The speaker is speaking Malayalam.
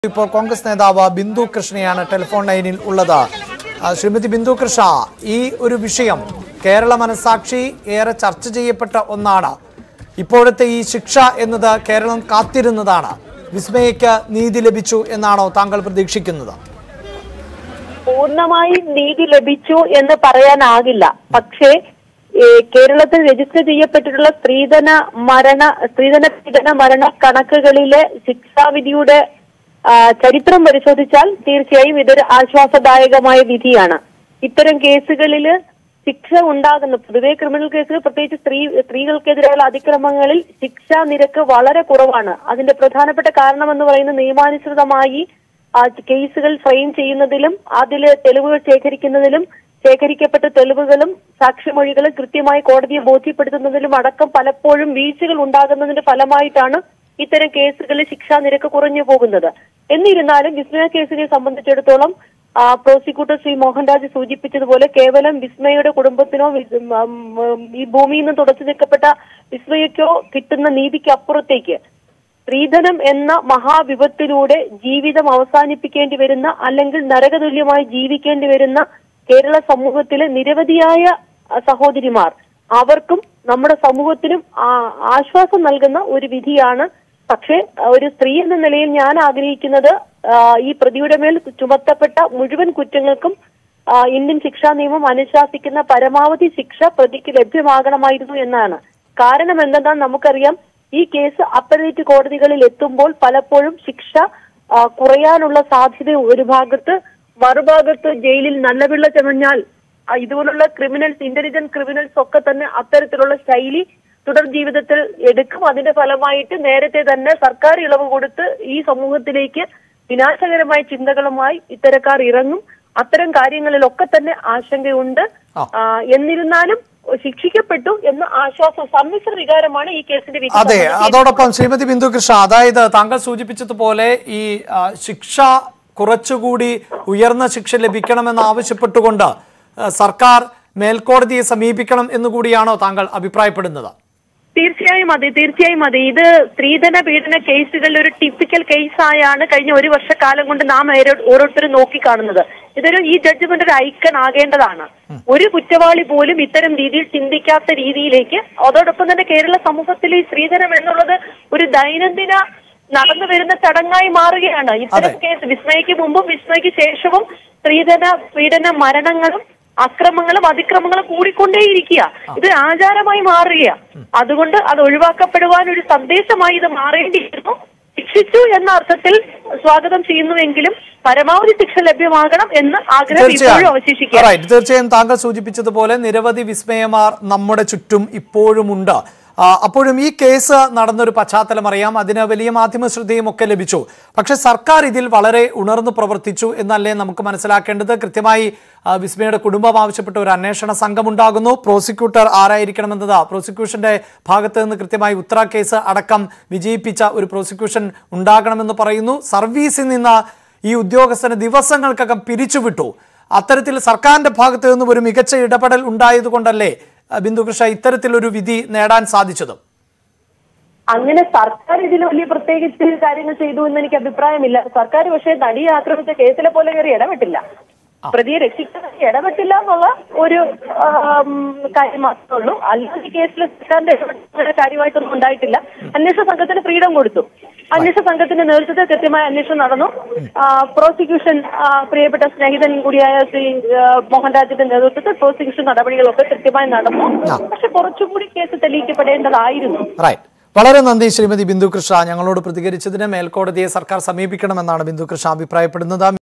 ഇപ്പോൾ കോൺഗ്രസ് നേതാവ് ബിന്ദു കൃഷ്ണയാണ് ടെലിഫോൺ ലൈനിൽ ഉള്ളത് ആ, ശ്രീമതി ബിന്ദു കൃഷ്ണ ഈ ഒരു വിഷയം കേരള മനസാക്ഷി ഏറെ ചർച്ച ചെയ്യപ്പെട്ട ഒന്നാണ് ഇപ്പോഴത്തെ ഈ ശിക്ഷ എന്നത് കേരളം കാത്തിരുന്നതാണ് വിസ്മയയ്ക്ക് നീതി ലഭിച്ചു എന്നാണോ താങ്കൾ പ്രതീക്ഷിക്കുന്നത് പൂർണ്ണമായും നീതി ലഭിച്ചു എന്ന് പറയാനാകില്ല പക്ഷേ ഏ, കേരളത്തിൽ രജിസ്റ്റർ ചെയ്യപ്പെട്ടിട്ടുള്ള സ്ത്രീധന മരണ സ്ത്രീധന പീഡന മരണ കണക്കുകളിലെ ശിക്ഷാവിധിയുടെ ആ, ചരിത്രം പരിശോധിച്ചാൽ തീർച്ചയായും ഇതൊരു ആശ്വാസദായകമായ വിധിയാണ് ഇത്തരം കേസുകളിൽ ശിക്ഷ ഉണ്ടാകുന്ന പൊതുവെ ക്രിമിനൽ കേസുകൾ പ്രത്യേകിച്ച് സ്ത്രീ സ്ത്രീകൾക്കെതിരെയുള്ള അതിക്രമങ്ങളിൽ ശിക്ഷാ നിരക്ക് വളരെ കുറവാണ് അതിന്റെ പ്രധാനപ്പെട്ട കാരണം എന്ന് പറയുന്നത് നിയമാനുസൃതമായി ആ കേസുകൾ ഫ്രെയിം ചെയ്യുന്നതിലും അതിൽ തെളിവുകൾ ശേഖരിക്കുന്നതിലും ശേഖരിക്കപ്പെട്ട തെളിവുകളും സാക്ഷിമൊഴികളും കൃത്യമായി കോടതിയെ ബോധ്യപ്പെടുത്തുന്നതിലും അടക്കം പലപ്പോഴും വീഴ്ചകൾ ഉണ്ടാകുന്നതിന്റെ ഫലമായിട്ടാണ് ഇത്തരം കേസുകളിൽ ശിക്ഷാ നിരക്ക് കുറഞ്ഞു പോകുന്നത് എന്നിരുന്നാലും വിസ്മയ കേസിനെ സംബന്ധിച്ചിടത്തോളം ആ, പ്രോസിക്യൂട്ടർ ശ്രീ മോഹൻരാജ് സൂചിപ്പിച്ചതുപോലെ കേവലം വിസ്മയുടെ കുടുംബത്തിനോ വിസ്- ഉം, ഉം, ഈ ഭൂമിയിൽ നിന്ന് തുടച്ചു നീക്കപ്പെട്ട വിസ്മയക്കോ കിട്ടുന്ന നീതിക്ക് അപ്പുറത്തേക്ക് സ്ത്രീധനം എന്ന മഹാവിപത്തിലൂടെ ജീവിതം അവസാനിപ്പിക്കേണ്ടി വരുന്ന അല്ലെങ്കിൽ നരകതുല്യമായി ജീവിക്കേണ്ടി വരുന്ന കേരള സമൂഹത്തിലെ നിരവധിയായ അ, സഹോദരിമാർ അവർക്കും നമ്മുടെ സമൂഹത്തിനും ആ- ആശ്വാസം നൽകുന്ന ഒരു വിധിയാണ് പക്ഷേ അ, ഒരു സ്ത്രീ എന്ന നിലയിൽ ഞാൻ ആഗ്രഹിക്കുന്നത് ആ, ഈ പ്രതിയുടെ മേൽ ചുമത്തപ്പെട്ട മുഴുവൻ കുറ്റങ്ങൾക്കും ആ, ഇന്ത്യൻ ശിക്ഷാ നിയമം അനുശാസിക്കുന്ന പരമാവധി ശിക്ഷ പ്രതിക്ക് ലഭ്യമാകണമായിരുന്നു എന്നാണ് കാരണം എന്തെന്നാൽ നമുക്കറിയാം ഈ കേസ് അപ്പലേറ്റ് കോടതികളിൽ എത്തുമ്പോൾ പലപ്പോഴും ശിക്ഷ ആ, കുറയാനുള്ള സാധ്യത ഒരു ഭാഗത്ത് മറുഭാഗത്ത് ജയിലിൽ നല്ല പിള്ള ചമഞ്ഞാൽ ആ, ഇതുപോലുള്ള ക്രിമിനൽസ് ഇന്റലിജന്റ് ക്രിമിനൽസ് ഒക്കെ തന്നെ അത്തരത്തിലുള്ള ശൈലി തുടർ ജീവിതത്തിൽ എടുക്കും അതിന്റെ ഫലമായിട്ട് നേരത്തെ തന്നെ സർക്കാർ ഇളവ് കൊടുത്ത് ഈ സമൂഹത്തിലേക്ക് വിനാശകരമായ ചിന്തകളുമായി ഇത്തരക്കാർ ഇറങ്ങും അത്തരം കാര്യങ്ങളിലൊക്കെ തന്നെ ആശങ്കയുണ്ട് ആ. ആ, എന്നിരുന്നാലും ശിക്ഷിക്കപ്പെട്ടു എന്ന ആശ്വാസം സമ്മിശ്ര വികാരമാണ് ഈ കേസിന്റെ വിധി അതെ സംബന്ധിച്ച് അതോടൊപ്പം ശ്രീമതി ബിന്ദു കൃഷ്ണ അതായത് താങ്കൾ സൂചിപ്പിച്ചതുപോലെ ഈ ആ, ശിക്ഷ കുറച്ചുകൂടി ഉയർന്ന ശിക്ഷ ലഭിക്കണമെന്ന് ആവശ്യപ്പെട്ടുകൊണ്ട് ആ, സർക്കാർ മേൽക്കോടതിയെ സമീപിക്കണം എന്നുകൂടിയാണോ താങ്കൾ അഭിപ്രായപ്പെടുന്നത് തീർച്ചയായും അതെ തീർച്ചയായും അതെ ഇത് സ്ത്രീധന പീഡന കേസുകളിൽ ഒരു ടിപ്പിക്കൽ കേസായാണ് കഴിഞ്ഞ ഒരു വർഷക്കാലം കൊണ്ട് നാം ഏരോ- ഓരോരുത്തരും നോക്കിക്കാണുന്നത് ഇതൊരു ഈ ജഡ്ജ്മെന്റ് ഒരു ഐക്കൺ ആകേണ്ടതാണ് ഒരു കുറ്റവാളി പോലും ഇത്തരം രീതിയിൽ ചിന്തിക്കാത്ത രീതിയിലേക്ക് അതോടൊപ്പം തന്നെ കേരള സമൂഹത്തിൽ ഈ സ്ത്രീധനം എന്നുള്ളത് ഒരു ദൈനംദിന നടന്നു വരുന്ന ചടങ്ങായി മാറുകയാണ് ഇത്തരം അതെ. കേസ് വിസ്മയക്ക് മുമ്പും വിസ്മയക്ക് ശേഷവും സ്ത്രീധന പീഡന മരണങ്ങളും അക്രമങ്ങളും അതിക്രമങ്ങളും കൂടിക്കൊണ്ടേയിരിക്കുക ഇത് ആചാരമായി മാറുക അതുകൊണ്ട് അത് ഒഴിവാക്കപ്പെടുവാൻ ഒരു സന്ദേശമായി ഇത് മാറേണ്ടിയിരുന്നു ശിക്ഷിച്ചു എന്ന അർത്ഥത്തിൽ സ്വാഗതം ചെയ്യുന്നുവെങ്കിലും പരമാവധി ശിക്ഷ ലഭ്യമാകണം എന്ന ആഗ്രഹം ഇപ്പോഴും തീർച്ചയായും അവശേഷിക്കുക Right. തീർച്ചയായും താങ്കൾ സൂചിപ്പിച്ചതുപോലെ നിരവധി വിസ്മയമാർ നമ്മുടെ ചുറ്റും ഇപ്പോഴുമുണ്ട് ആ, അപ്പോഴും ഈ കേസ് നടന്നൊരു പശ്ചാത്തലം അറിയാം അതിന് വലിയ മാധ്യമ ശ്രദ്ധയും ഒക്കെ ലഭിച്ചു പക്ഷെ സർക്കാർ ഇതിൽ വളരെ ഉണർന്നു പ്രവർത്തിച്ചു എന്നല്ലേ നമുക്ക് മനസ്സിലാക്കേണ്ടത് കൃത്യമായി ആ, വിസ്മയുടെ കുടുംബം ആവശ്യപ്പെട്ട ഒരു അന്വേഷണ സംഘം ഉണ്ടാകുന്നു പ്രോസിക്യൂട്ടർ ആരായിരിക്കണമെന്നത് പ്രോസിക്യൂഷന്റെ ഭാഗത്ത് നിന്ന് കൃത്യമായി ഉത്തര കേസ് അടക്കം വിജയിപ്പിച്ച ഒരു പ്രോസിക്യൂഷൻ ഉണ്ടാകണമെന്ന് പറയുന്നു സർവീസിൽ നിന്ന് ഈ ഉദ്യോഗസ്ഥനെ ദിവസങ്ങൾക്കകം പിരിച്ചുവിട്ടു അത്തരത്തിൽ സർക്കാരിന്റെ ഭാഗത്ത് നിന്നും ഒരു മികച്ച ഇടപെടൽ ഉണ്ടായതുകൊണ്ടല്ലേ അഹ് ബിന്ദുകൃഷ്ണ ഇത്തരത്തിലൊരു വിധി നേടാൻ സാധിച്ചത് അങ്ങനെ സർക്കാർ ഇതിൽ വലിയ പ്രത്യേകിച്ച് കാര്യങ്ങൾ ചെയ്തു എന്ന് എനിക്ക് അഭിപ്രായമില്ല സർക്കാർ പക്ഷേ നടിയെ ആക്രമിച്ച കേസിലെ പോലെ കയറി ഇടപെട്ടില്ല പ്രതിയെ രക്ഷിക്കുന്നതിന് ഇടപെട്ടില്ല എന്നുള്ള ഒരു ആം, കാര്യം മാത്രമേ ഉള്ളൂ അല്ലാതെ ഈ കേസിൽ സർക്കാരിന്റെ ഇടപെടൽ കാര്യമായിട്ടൊന്നും ഉണ്ടായിട്ടില്ല അന്വേഷണ സംഘത്തിന് ഫ്രീഡം കൊടുത്തു അന്വേഷണ സംഘത്തിന്റെ നേതൃത്വത്തിൽ കൃത്യമായ അന്വേഷണം നടന്നു ആ, പ്രോസിക്യൂഷൻ ആ, പ്രിയപ്പെട്ട സ്നേഹിതൻ കൂടിയായ ശ്രീ ആ, മോഹൻരാജിന്റെ നേതൃത്വത്തിൽ പ്രോസിക്യൂഷൻ നടപടികളൊക്കെ കൃത്യമായി നടന്നു പക്ഷെ കുറച്ചുകൂടി കേസ് തെളിയിക്കപ്പെടേണ്ടതായിരുന്നു റൈറ്റ് വളരെ നന്ദി ശ്രീമതി ബിന്ദു കൃഷ്ണ ഞങ്ങളോട് പ്രതികരിച്ചതിന് മേൽക്കോടതിയെ സർക്കാർ സമീപിക്കണമെന്നാണ് ബിന്ദു കൃഷ്ണ അഭിപ്രായപ്പെടുന്നത്